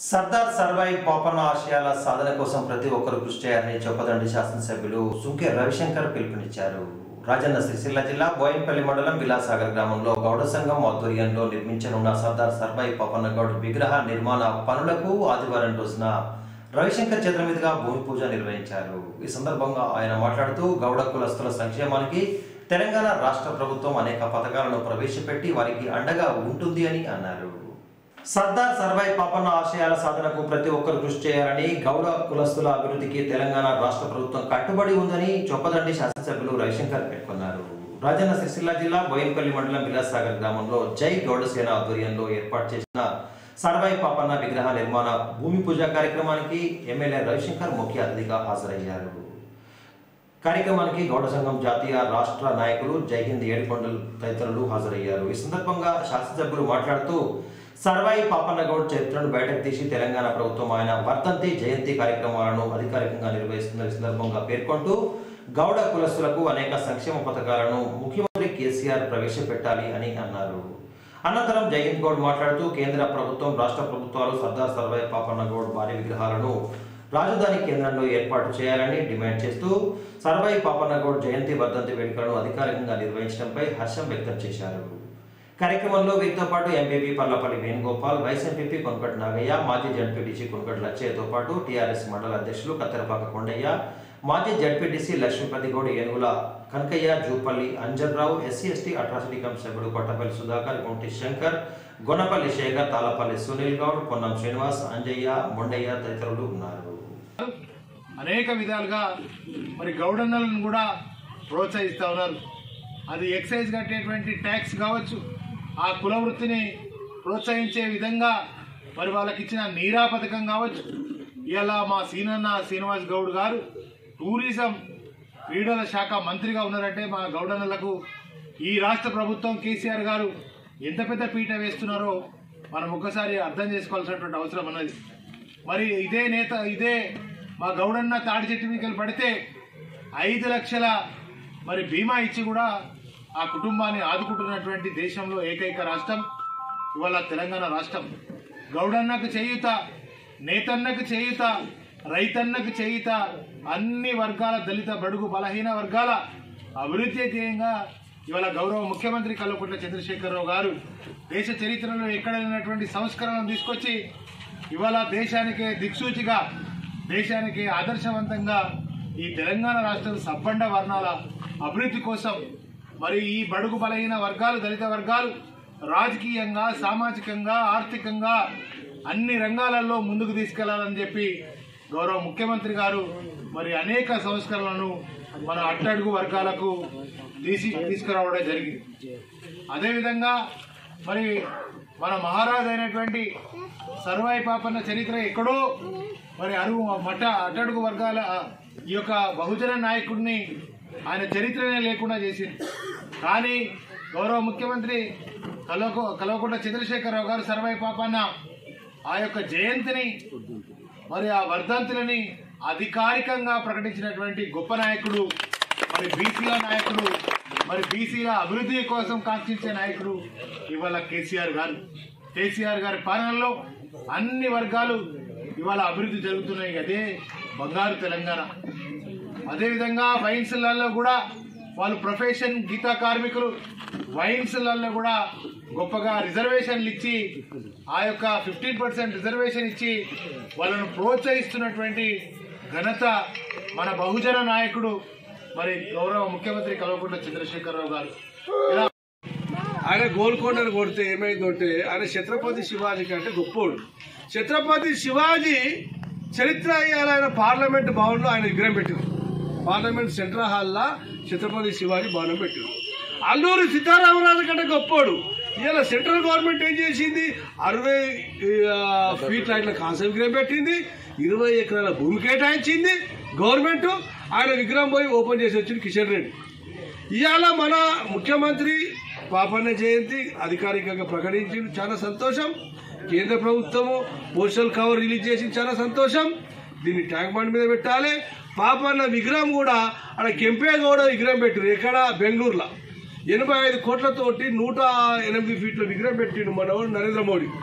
సర్దార్ సర్వాయి పాపన్న ఆశయాల సాధన కోసం ప్రతి ఒక్కరు కృషి చేయాలని చొప్పదండి శాసనసభ్యులు సుంకె రవిశంకర్ పిలుపునిచ్చారు రాజన్న సిరిసిల్ల జిల్లా బోయంపల్లి మండలం విలాసాగర్ గ్రామంలో గౌడ సంఘం ఆధ్వర్యంలో నిర్మించనున్న సర్దార్ సర్వాయి పాపన్న గౌడ్ విగ్రహ నిర్మాణ పనులకు ఆదివారం రోజున రవిశంకర్ చేతుల మీదుగా భూమి పూజ నిర్వహించారు ఈ సందర్భంగా ఆయన మాట్లాడుతూ గౌడ కులస్తుల సంక్షేమానికి తెలంగాణ రాష్ట్ర ప్రభుత్వం అనేక పథకాలను ప్రవేశపెట్టి వారికి అండగా ఉంటుంది అని అన్నారు సర్దార్ సర్వాయి పాపన్న ఆశయాల సాధనకు ప్రతి ఒక్కరు కృషి చేయాలని గౌడ కులస్తుల అభివృద్ధికి తెలంగాణ రాష్ట్ర ప్రభుత్వం కట్టుబడి ఉందని చొప్పదండి శాసనసభ్యులు రవిశంకర్ పేర్కొన్నారు రాజన్న సిరిసిల్ల జిల్లా బోయినపల్లి మండలం విలాసాగర్ గ్రామంలో జై గౌడ సేన ఆధ్వర్యంలో ఏర్పాటు చేసిన సర్వాయి పాపన్న విగ్రహ నిర్మాణ భూమి పూజ కార్యక్రమానికి ఎమ్మెల్యే రవిశంకర్ ముఖ్య అతిథిగా హాజరయ్యారు కార్యక్రమానికి గౌడ సంఘం జాతీయ రాష్ట్ర నాయకులు జైహింద్ ఏడుకొండలు తదితరులు హాజరయ్యారు ఈ సందర్భంగా శాసనసభ్యులు మాట్లాడుతూ సర్వాయి పాపన్న గౌడ్ చరిత్రను బయటకు తీసి తెలంగాణ ప్రభుత్వం ఆయన వర్ధంతి జయంతి కార్యక్రమాలను అధికారికంగా నిర్వహిస్తున్న ఈ సందర్భంగా పేర్కొంటూ గౌడ కులస్తులకు అనేక సంక్షేమ పథకాలను ముఖ్యమంత్రి కేసీఆర్ ప్రవేశపెట్టాలి అని అన్నారు అనంతరం జయంత్ గౌడ్ మాట్లాడుతూ కేంద్ర ప్రభుత్వం రాష్ట్ర ప్రభుత్వాలు సర్దార్ సర్వాయి పాపన్న గౌడ్ భారీ విగ్రహాలను రాజధాని కేంద్రంలో ఏర్పాటు చేయాలని డిమాండ్ చేస్తూ సర్వాయి పాపన్న గౌడ్ జయంతి వర్ధంతి వేడుకలను అధికారికంగా నిర్వహించడంపై హర్షం వ్యక్తం చేశారు కార్యక్రమంలో వీరితో పాటు MPP Parlapalli Venugopal vice MPP Konakati Nagaiah మాజీ జడ్పీటీసీ కొనకటి లచ్చయ్యతో పాటు టీఆర్ఎస్ మండల అధ్యక్షులు కత్తెరపాక కొండయ్య మాజీ ZPTC Lakshmipathi Goud Enugula Kanakaiah Jupalli Anjanrao SC ST atrocity committee సభ్యుడు కొట్టపల్లి సుధాకర్ గుంటి శంకర్ గొనపల్లి శేఖర్ తాళపల్లి సునీల్ గౌడ్ పొన్నం శ్రీనివాస్ అంజయ్య మొండయ్య తదితరులు ఉన్నారు అనేక విధాలుగా మరి గౌడన్నలను కూడా ప్రోత్సహిస్తూ ఉన్నారు అది ఎక్సైజ్ కట్టేటువంటి ట్యాక్స్ కావచ్చు ఆ కుల వృత్తిని ప్రోత్సహించే విధంగా మరి వాళ్ళకి ఇచ్చిన నీరా పథకం కావచ్చు ఇలా మా సీనన్న శ్రీనివాస్ గౌడ్ గారు టూరిజం క్రీడల శాఖ మంత్రిగా ఉన్నారంటే మా గౌడన్నలకు ఈ రాష్ట్ర ప్రభుత్వం కేసీఆర్ గారు ఎంత పెద్ద పీట వేస్తున్నారో మనం ఒక్కసారి అర్థం చేసుకోవాల్సినటువంటి అవసరం ఉన్నది మరి ఇదే నేత ఇదే మా గౌడన్న తాడి చెట్టు మీదకి పడితే ఐదు లక్షల మరి బీమా ఇచ్చి కూడా ఆ కుటుంబాన్ని ఆదుకుంటున్నటువంటి దేశంలో ఏకైక రాష్ట్రం ఇవాళ తెలంగాణ రాష్ట్రం గౌడన్నకు చేయుత నేతన్నకు చేయుత రైతన్నకు చేయుత అన్ని వర్గాల దళిత బడుగు బలహీన వర్గాల అభివృద్ధి ధ్యేయంగా ఇవాళ గౌరవ ముఖ్యమంత్రి కల్వకుంట్ల చంద్రశేఖరరావు గారు దేశ చరిత్రలో ఎక్కడ లేనటువంటి సంస్కరణలు తీసుకొచ్చి ఇవాళ దేశానికే దిక్సూచిగా దేశానికి ఆదర్శవంతంగా ఈ తెలంగాణ రాష్ట్రం సబ్బండ వర్ణాల అభివృద్ధి కోసం మరి ఈ బడుగు బలహీన వర్గాలు దళిత వర్గాలు రాజకీయంగా సామాజికంగా ఆర్థికంగా అన్ని రంగాలలో ముందుకు తీసుకెళ్లాలని చెప్పి గౌరవ ముఖ్యమంత్రి గారు మరి అనేక సంస్కరణలను మన అట్టడుగు వర్గాలకు తీసి తీసుకురావడం జరిగింది అదేవిధంగా మరి మన మహారాజు అయినటువంటి సర్వాయి పాపన్న చరిత్ర ఎక్కడో మరి అరుగు మఠ అట్టడుగు వర్గాల ఈ యొక్క బహుజన నాయకుడిని ఆయన చరిత్రనే లేకుండా చేసింది కానీ గౌరవ ముఖ్యమంత్రి కలవకు కలవకుంట చంద్రశేఖరరావు గారు సర్వాయి పాపన్న ఆ యొక్క జయంతిని మరి ఆ వర్ధంతులని అధికారికంగా ప్రకటించినటువంటి గొప్ప నాయకుడు మరి బీసీల నాయకుడు మరి బీసీల అభివృద్ధి కోసం కాంక్షించే నాయకుడు ఇవాళ కేసీఆర్ గారు కేసీఆర్ గారి పాలనలో అన్ని వర్గాలు ఇవాళ అభివృద్ధి జరుగుతున్నాయి అదే బంగారు తెలంగాణ అదేవిధంగా వైన్స్లలో కూడా వాళ్ళు ప్రొఫెషన్ గీతా కార్మికులు వైన్స్లలో కూడా గొప్పగా రిజర్వేషన్లు ఇచ్చి ఆ యొక్క ఫిఫ్టీన్ పర్సెంట్ రిజర్వేషన్ ఇచ్చి వాళ్ళను ప్రోత్సహిస్తున్నటువంటి ఘనత మన బహుజన నాయకుడు మరి గౌరవ ముఖ్యమంత్రి కల్వకుంట్ల చంద్రశేఖరరావు గారు ఇలా ఆయన గోల్కొండను కొడితే ఏమైందంటే ఆయన ఛత్రపతి శివాజీ కంటే గొప్పోడు ఛత్రపతి శివాజీ చరిత్ర ఇవాళ ఆయన పార్లమెంట్ భవన్లో ఆయన విగ్రహం పెట్టారు పార్లమెంట్ సెంట్రల్ హాల్లో ఛత్రపతి శివాజీ భవనం పెట్టారు అల్లూరి సీతారామరాజు కంటే గొప్పోడు ఇవాళ సెంట్రల్ గవర్నమెంట్ ఏం చేసింది అరవై ఆ, ఫీట్ల ఇట్లా కాంస విగ్రహం పెట్టింది ఇరవై ఎకరాల భూమి కేటాయించింది గవర్నమెంట్ ఆయన విగ్రహం పోయి ఓపెన్ చేసి వచ్చింది కిషన్ రెడ్డి ఇవాళ మన ముఖ్యమంత్రి పాపన్న జయంతి అధికారికంగా ప్రకటించింది చాలా సంతోషం కేంద్ర ప్రభుత్వము పోస్టల్ కవర్ రిలీజ్ చేసింది చాలా సంతోషం దీన్ని ట్యాంక్ బండ్ మీద పెట్టాలి పాపన్న విగ్రహం కూడా అక్కడ కెంపేగౌడ విగ్రహం పెట్టారు ఎక్కడ బెంగళూరులో ఎనభై ఐదు కోట్లతోటి నూట ఎనిమిది ఫీట్ల విగ్రహం పెట్టిండు మనవాడు నరేంద్ర మోడీ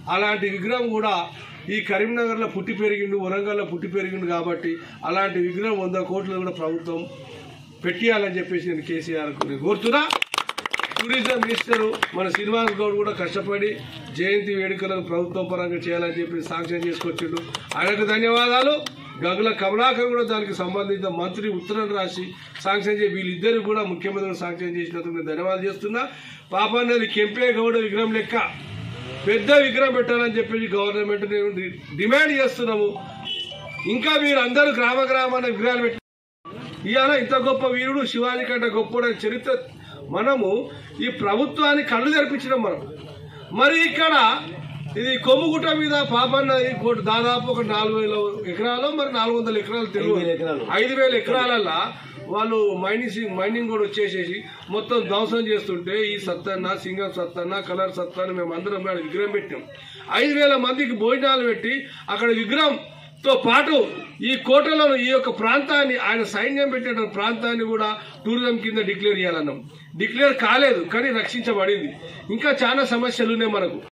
అలాంటి విగ్రహం కూడా ఈ కరీంనగర్లో పుట్టి పెరిగిండు వరంగల్లో పుట్టి పెరిగిండు కాబట్టి అలాంటి విగ్రహం వంద కోట్లు కూడా ప్రభుత్వం పెట్టియాలని చెప్పేసి నేను కేసీఆర్ కోరుతున్నా టూరిజం మినిస్టర్ మన శ్రీనివాస్ గౌడ్ కూడా కష్టపడి జయంతి వేడుకలను ప్రభుత్వం పరంగా చేయాలని చెప్పి సాంక్షన్ చేసుకొచ్చిండు ఆయనకు ధన్యవాదాలు గంగుల కమలాకర్ కూడా దానికి సంబంధించిన మంత్రి ఉత్తరం రాసి సాంక్షన్ చేసి వీళ్ళిద్దరు కూడా ముఖ్యమంత్రి సాంక్షన్ చేసినందుకు నేను ధన్యవాదాలు చేస్తున్నా పాపన్నది కెంపే గౌడ విగ్రహం లెక్క పెద్ద విగ్రహం పెట్టాలని చెప్పేసి గవర్నమెంట్ నేను డి- డిమాండ్ చేస్తున్నాము ఇంకా మీరు అందరూ గ్రామ గ్రామాన విగ్రహాలు పెట్టి ఇవాళ ఇంత గొప్ప వీరుడు శివాజీ కంటే గొప్పడని చరిత్ర మనము ఈ ప్రభుత్వాన్ని కళ్ళు తెరిపించడం మనం మరి ఇక్కడ ఇది కొమ్ముగుట్ట మీద పాపన్న ఈ కోటి దాదాపు ఒక నాలుగు వేల ఎకరాలు మరి నాలుగు వందల ఎకరాలు తెలియదు ఐదు వేల ఎకరాలల్లా వాళ్ళు మైనింగ్ మైనింగ్ కూడా వచ్చేసేసి మొత్తం ధ్వంసం చేస్తుంటే ఈ సత్తన్న సింగం సత్తన్న కలర్ సత్తన్న మేము అందరం ఆడ విగ్రహం పెట్టాం ఐదు వేల మందికి భోజనాలు పెట్టి అక్కడ విగ్రహం తో పాటు ఈ కోటలో ఈ యొక్క ప్రాంతాన్ని ఆయన సైన్యం పెట్టిన ప్రాంతాన్ని కూడా టూరిజం కింద డిక్లేర్ చేయాలన్నాం డిక్లేర్ కాలేదు కానీ రక్షించబడింది ఇంకా చాలా సమస్యలు ఉన్నాయి మనకు